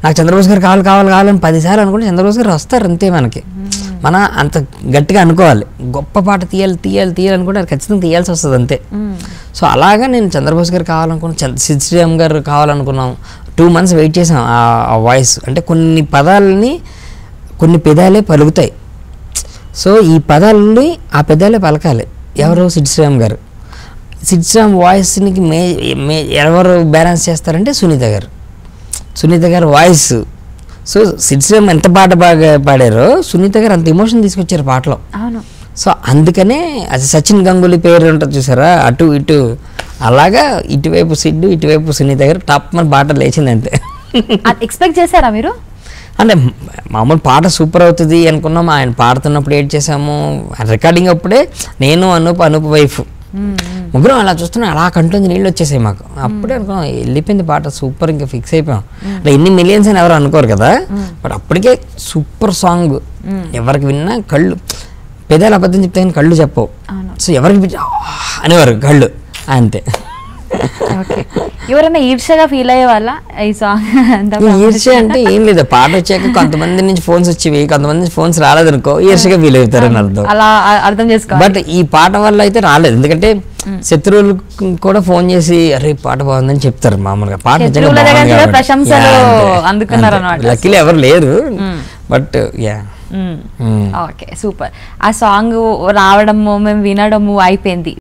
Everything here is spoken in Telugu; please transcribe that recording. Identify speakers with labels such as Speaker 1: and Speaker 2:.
Speaker 1: నాకు చంద్రబోస్ గారు కావాలి కావాలి కావాలని పదిసార్లు అనుకుంటే చంద్రబోస్ గారు వస్తారు అంతే మనకి మన అంత గట్టిగా అనుకోవాలి గొప్ప పాట తీయాలి తీయాలి తీయాలి అనుకుంటే అది ఖచ్చితంగా తీయాల్సి వస్తుంది అంతే సో అలాగా నేను చంద్రబోస్ గారు కావాలనుకున్నాను చంద్ర సిద్ శ్రీరామ్ గారు కావాలనుకున్నాం టూ మంత్స్ వెయిట్ చేసాం ఆ వాయిస్ అంటే కొన్ని పదాలని కొన్ని పెదాలే పలుకుతాయి సో ఈ పదాలని ఆ పెదాలే పలకాలి ఎవరు సిద్ శ్రీరామ్ గారు సిద్ శ్రీరామ్ వాయిస్కి మే మే ఎవరు బ్యాలెన్స్ చేస్తారంటే సునీత గారు సునీత గారు వాయిస్ సో సిద్ శ్రీరామ్ ఎంత పాట బాగా పాడారో సునీత గారు అంత ఎమోషన్ తీసుకొచ్చారు పాటలో
Speaker 2: అవును
Speaker 1: సో అందుకనే అది సచిన్ గంగూలీ పేరు ఉంటుంది చూసారా అటు ఇటు అలాగా ఇటువైపు సిడ్డు ఇటువైపు సునీత గారు టాప్ మన పాట లేచిందంటే
Speaker 2: ఎక్స్పెక్ట్ చేశారా మీరు
Speaker 1: అంటే మామూలు పాట సూపర్ అవుతుంది అనుకున్నాం ఆయన పాడుతున్నప్పుడు ఏడ్ చేసాము రికార్డింగ్ అప్పుడే నేను అనూప్ అనూప్ వైఫ్ ముగ్గురం అలా చూస్తున్నాం అలా కంట్లోంచి నీళ్ళు వచ్చేసాయి మాకు అప్పుడే అనుకున్నాం వెళ్ళిపోయింది పాట సూపర్ ఇంకా ఫిక్స్ అయిపోయాం అంటే ఎన్ని మిలియన్స్ అని ఎవరు అనుకోరు కదా బట్ అప్పటికే సూపర్ సాంగ్ ఎవరికి విన్నా కళ్ళు పెదాలు అబద్ధం చెప్తే కానీ కళ్ళు చెప్పవు
Speaker 2: అవును.
Speaker 1: సో ఎవరికి పిచ్చి, "ఆ" అనేవారు కళ్ళు అంతే
Speaker 2: ఓకే ఎవరైనా ఈర్ష్యగా ఫీల్ అయ్యే వాళ్ళ ఈ సాంగ్ అంత
Speaker 1: ఈ ఈర్ష్య అంటే ఏం లేదు పాట వచ్చాక కొంతమంది నుంచి ఫోన్స్ వచ్చేవి కొంతమంది నుంచి ఫోన్స్ రాలేదనుకో ఈర్ష్యగా ఫీల్ అవుతారని అర్థం
Speaker 2: అలా అ- అర్థం చేసుకోవాలి
Speaker 1: బట్ ఈ పాట వల్ల అయితే రాలేదు ఎందుకంటే శత్రువులు కూడా ఫోన్ చేసి అరే ఈ పాట బాగుందని చెప్తారు మామూలుగా పాట నిజంగా
Speaker 2: శత్రువుల దగ్గర
Speaker 1: బాగుంది
Speaker 2: కూడా
Speaker 1: కాబట్టి.
Speaker 2: ప్రశంసలు
Speaker 1: Yeah, అంతే.
Speaker 2: అందుకున్నారు
Speaker 1: అంతే.
Speaker 2: అన్నమాట.
Speaker 1: Luckily ఎవరు లేరు బట్ యా
Speaker 2: ఓకే సూపర్ ఆ సాంగ్ రావడము మేము వినడము అయిపోయింది